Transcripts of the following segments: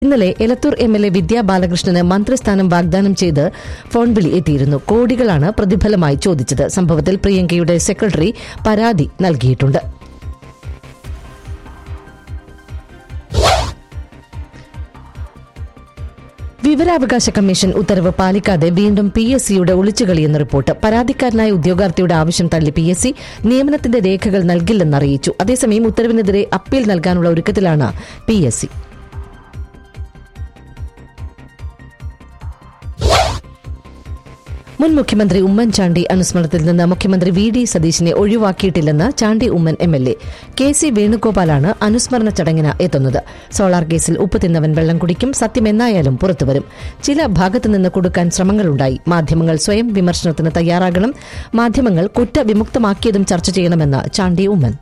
ഇന്നലെ Elathur M L A Vidya ബാലകൃഷ്ണന് മന്ത്രിസ്ഥാനം വാഗ്ദാനം ചെയ്ത് ഫോൺ വിളി എത്തിയിരുന്നു കോടികളാണ് പ്രതിഫലമായി ചോദിച്ചത് സംഭവത്തിൽ പ്രിയങ്കയുടെ സെക്രട്ടറി പരാതി നൽകിയിട്ടുണ്ട് വിവരാവകാശ കമ്മീഷൻ ഉത്തരവ് പാലിക്കാതെ വീണ്ടും പി എസ് സിയുടെ ഒളിച്ചുകളിയെന്ന റിപ്പോർട്ട് പരാതിക്കാരനായ ഉദ്യോഗാർത്ഥിയുടെ ആവശ്യം തള്ളി പി എസ് സി നിയമനത്തിന്റെ രേഖകൾ നൽകില്ലെന്ന് അറിയിച്ചു അതേസമയം ഉത്തരവിനെതിരെ അപ്പീൽ നൽകാനുള്ള ഒരുക്കത്തിലാണ് പി എസ് സി മുൻ മുഖ്യമന്ത്രി ഉമ്മൻചാണ്ടി അനുസ്മരണത്തിൽ നിന്ന് മുഖ്യമന്ത്രി വി ഡി സതീശിനെ ഒഴിവാക്കിയിട്ടില്ലെന്ന് Chandy Oommen M L A K C വേണുഗോപാലാണ് അനുസ്മരണ ചടങ്ങിന് എത്തുന്നത് സോളാർ കേസിൽ ഉപ്പ് തിന്നവൻ വെള്ളം കുടിക്കും സത്യം എന്നായാലും പുറത്തുവരും ചില ഭാഗത്തുനിന്ന് കൊടുക്കാൻ ശ്രമങ്ങളുണ്ടായി മാധ്യമങ്ങൾ സ്വയം വിമർശനത്തിന് തയ്യാറാകണം മാധ്യമങ്ങൾ കുറ്റവിമുക്തമാക്കിയതും ചർച്ച ചെയ്യണമെന്ന് ചാണ്ടി ഉമ്മൻ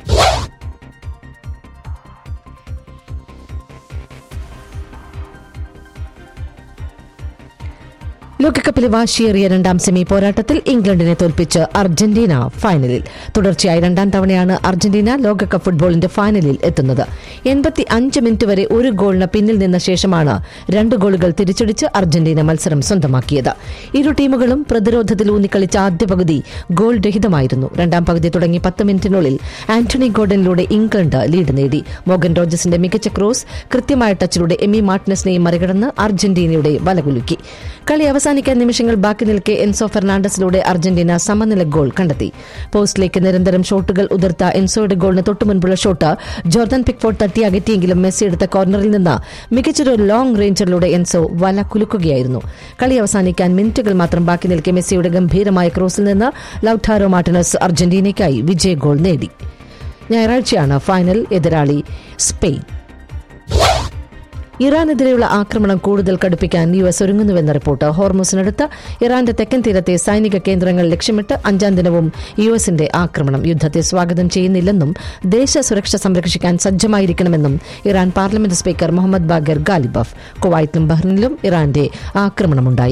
ലോകകപ്പിലെ വാശിയേറിയ രണ്ടാം സെമി പോരാട്ടത്തിൽ ഇംഗ്ലണ്ടിനെ തോൽപ്പിച്ച് അർജന്റീന ഫൈനലിൽ തുടർച്ചയായി രണ്ടാം തവണയാണ് അർജന്റീന ലോകകപ്പ് ഫുട്ബോളിന്റെ ഫൈനലിൽ എത്തുന്നത് എൺപത്തി അഞ്ച് മിനിറ്റ് വരെ ഒരു ഗോളിന് പിന്നിൽ നിന്ന ശേഷമാണ് രണ്ട് ഗോളുകൾ തിരിച്ചടിച്ച് അർജന്റീന മത്സരം സ്വന്തമാക്കിയത് ഇരു ടീമുകളും പ്രതിരോധത്തിൽ ഊന്നിക്കളിച്ച ആദ്യ പകുതി ഗോൾ രഹിതമായിരുന്നു രണ്ടാം പകുതി തുടങ്ങി പത്ത് മിനിറ്റിനുള്ളിൽ ആന്റണി ഗോർഡനിലൂടെ ഇംഗ്ലണ്ട് ലീഡ് നേടി മോഗൻ റോജസിന്റെ മികച്ച ക്രോസ് കൃത്യമായ ടച്ചിലൂടെ എമി മാർട്ടിനസിനെയും മറികടന്ന് അർജന്റീനയുടെ വലകുലുക്കി കളി അവസാനിക്കാൻ നിമിഷങ്ങൾ ബാക്കി നിൽക്കെ എൻസോ ഫെർണാണ്ടസിലൂടെ അർജന്റീന സമനില ഗോൾ കണ്ടെത്തി പോസ്റ്റിലേക്ക് നിരന്തരം ഷോട്ടുകൾ ഉതിർത്ത എൻസോയുടെ ഗോളിന് തൊട്ടുമുൻപുള്ള ഷോട്ട് ജോർദൻ പിക്ഫോർഡ് തട്ടി അകറ്റിയെങ്കിലും മെസ്സി എടുത്ത കോർണറിൽ നിന്ന് മികച്ചൊരു ലോങ് റേഞ്ചറിലൂടെ എൻസോ വല കുലുക്കുകയായിരുന്നു കളി അവസാനിക്കാൻ മിനിറ്റുകൾ മാത്രം ബാക്കി നിൽക്കെ മെസ്സിയുടെ ഗംഭീരമായ ക്രോസിൽ നിന്ന് ലൌട്ടാരോ മാർട്ടിനസ് അർജന്റീനയ്ക്കായി വിജയ ഗോൾ നേടി ഞായറാഴ്ചയാണ് ഫൈനൽ എതിരാളി സ്പെയിൻ ഇറാനെതിരെയുള്ള ആക്രമണം കൂടുതൽ കടുപ്പിക്കാൻ യു എസ് ഒരുങ്ങുന്നുവെന്ന റിപ്പോർട്ട് ഹോർമൂസിനടുത്ത് ഇറാന്റെ തെക്കൻ തീരത്തെ സൈനിക കേന്ദ്രങ്ങൾ ലക്ഷ്യമിട്ട് അഞ്ചാം ദിനവും യു എസിന്റെ ആക്രമണം യുദ്ധത്തെ സ്വാഗതം ചെയ്യുന്നില്ലെന്നും ദേശ സുരക്ഷ സംരക്ഷിക്കാൻ സജ്ജമായിരിക്കണമെന്നും Iran parliament speaker Mohammad Bagher Ghalibaf കുവൈറ്റിലും ബഹ്റിനിലും ഇറാന്റെ ആക്രമണമുണ്ടായി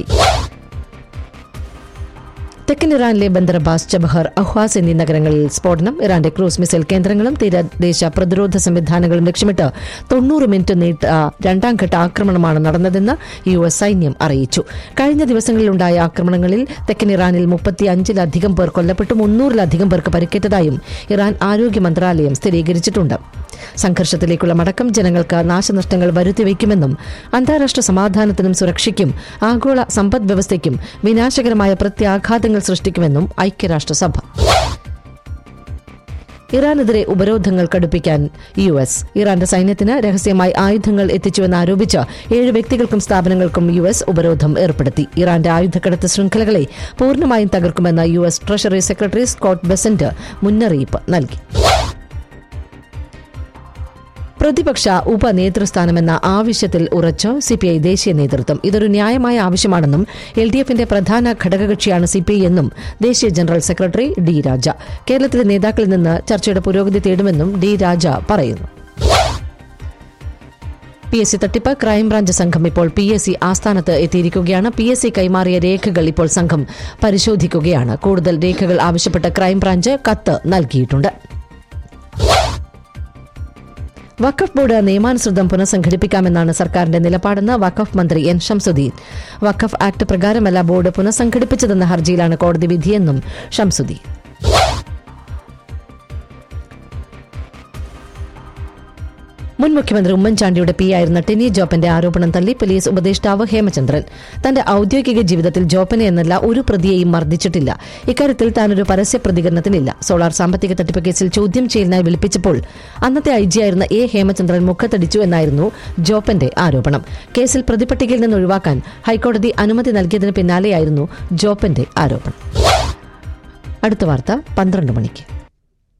തെക്കൻ ഇറാനിലെ ബന്ദർബാസ് ചബഹർ അഹ്വാസ് എന്നീ നഗരങ്ങളിൽ സ്ഫോടനം ഇറാന്റെ ക്രൂസ് മിസൈൽ കേന്ദ്രങ്ങളും തീരദേശ പ്രതിരോധ സംവിധാനങ്ങളും ലക്ഷ്യമിട്ട് തൊണ്ണൂറ് മിനിറ്റ് നീട്ട രണ്ടാം ഘട്ട ആക്രമണമാണ് നടന്നതെന്ന് യു എസ് സൈന്യം അറിയിച്ചു കഴിഞ്ഞ ദിവസങ്ങളിലുണ്ടായ ആക്രമണങ്ങളിൽ തെക്കൻ ഇറാനിൽ മുപ്പത്തിയഞ്ചിലധികം പേർ കൊല്ലപ്പെട്ടു മുന്നൂറിലധികം പേർക്ക് പരിക്കേറ്റതായും ഇറാൻ ആരോഗ്യ മന്ത്രാലയം സ്ഥിരീകരിച്ചിട്ടുണ്ട് സംഘർഷത്തിലേക്കുള്ള മടക്കം ജനങ്ങൾക്ക് നാശനഷ്ടങ്ങൾ വരുത്തിവെക്കുമെന്നും അന്താരാഷ്ട്ര സമാധാനത്തിനും സുരക്ഷയ്ക്കും ആഗോള സമ്പദ് വ്യവസ്ഥയ്ക്കും വിനാശകരമായ പ്രത്യാഘാതങ്ങൾ സൃഷ്ടിക്കുമെന്നും ഐക്യരാഷ്ട്രസഭ ഇറാനെതിരെ ഉപരോധങ്ങൾ കടുപ്പിക്കാൻ യു എസ് ഇറാന്റെ സൈന്യത്തിന് രഹസ്യമായി ആയുധങ്ങൾ എത്തിച്ചുവെന്ന് ആരോപിച്ച് ഏഴ് വ്യക്തികൾക്കും സ്ഥാപനങ്ങൾക്കും യു എസ് ഉപരോധം ഏർപ്പെടുത്തി ഇറാന്റെ ആയുധക്കടത്ത് ശൃംഖലകളെ പൂർണ്ണമായും തകർക്കുമെന്ന് U S treasury secretary Scott Bessent മുന്നറിയിപ്പ് നൽകി പ്രതിപക്ഷ ഉപനേതൃസ്ഥാനമെന്ന ആവശ്യത്തിൽ ഉറച്ച് സിപിഐ ദേശീയ നേതൃത്വം ഇതൊരു ന്യായമായ ആവശ്യമാണെന്നും എൽ ഡി എഫിന്റെ പ്രധാന ഘടകകക്ഷിയാണ് സിപിഐ എന്നും ദേശീയ ജനറൽ സെക്രട്ടറി ഡി രാജ കേരളത്തിലെ നേതാക്കളിൽ നിന്ന് ചർച്ചയുടെ പുരോഗതി തേടുമെന്നും ഡി രാജ പറയുന്നു പി എസ് സി തട്ടിപ്പ് ക്രൈംബ്രാഞ്ച് സംഘം ഇപ്പോൾ പി എസ് സി ആസ്ഥാനത്ത് എത്തിയിരിക്കുകയാണ് പി എസ് സി കൈമാറിയ രേഖകൾ ഇപ്പോൾ സംഘം പരിശോധിക്കുകയാണ് കൂടുതൽ രേഖകൾ ആവശ്യപ്പെട്ട് ക്രൈംബ്രാഞ്ച് കത്ത് നൽകിയിട്ടുണ്ട് വഖഫ് ബോർഡ് നിയമാനുസൃതം പുനഃസംഘടിപ്പിക്കാമെന്നാണ് സർക്കാരിന്റെ നിലപാടെന്ന് വഖഫ് മന്ത്രി എൻ ഷംസുദ്ദീൻ വഖഫ് ആക്ട് പ്രകാരമല്ല ബോർഡ് പുനഃസംഘടിപ്പിച്ചതെന്ന ഹർജിയിലാണ് കോടതി വിധിയെന്നും ഷംസുദ്ദീൻ മുൻ മുഖ്യമന്ത്രി ഉമ്മൻചാണ്ടിയുടെ പി ആയിരുന്ന ടെനി ജോപ്പന്റെ ആരോപണം തള്ളി പോലീസ് ഉപദേഷ്ടാവ് ഹേമചന്ദ്രൻ തന്റെ ഔദ്യോഗിക ജീവിതത്തിൽ ജോപ്പനെ എന്നല്ല ഒരു പ്രതിയെയും മർദ്ദിച്ചിട്ടില്ല ഇക്കാര്യത്തിൽ താനൊരു പരസ്യ പ്രതികരണത്തിനില്ല സോളാർ സാമ്പത്തിക തട്ടിപ്പ് കേസിൽ ചോദ്യം ചെയ്യലിനായി വിളിപ്പിച്ചപ്പോൾ അന്നത്തെ ഐ ജിയായിരുന്ന എ ഹേമചന്ദ്രൻ മുഖത്തടിച്ചു എന്നായിരുന്നു ജോപ്പന്റെ ആരോപണം കേസിൽ പ്രതിപട്ടികയിൽ നിന്ന് ഒഴിവാക്കാൻ ഹൈക്കോടതി അനുമതി നൽകിയതിന് പിന്നാലെയായിരുന്നു ജോപ്പന്റെ ആരോപണം അടുത്ത വാർത്ത പന്ത്രണ്ട് മണിക്ക്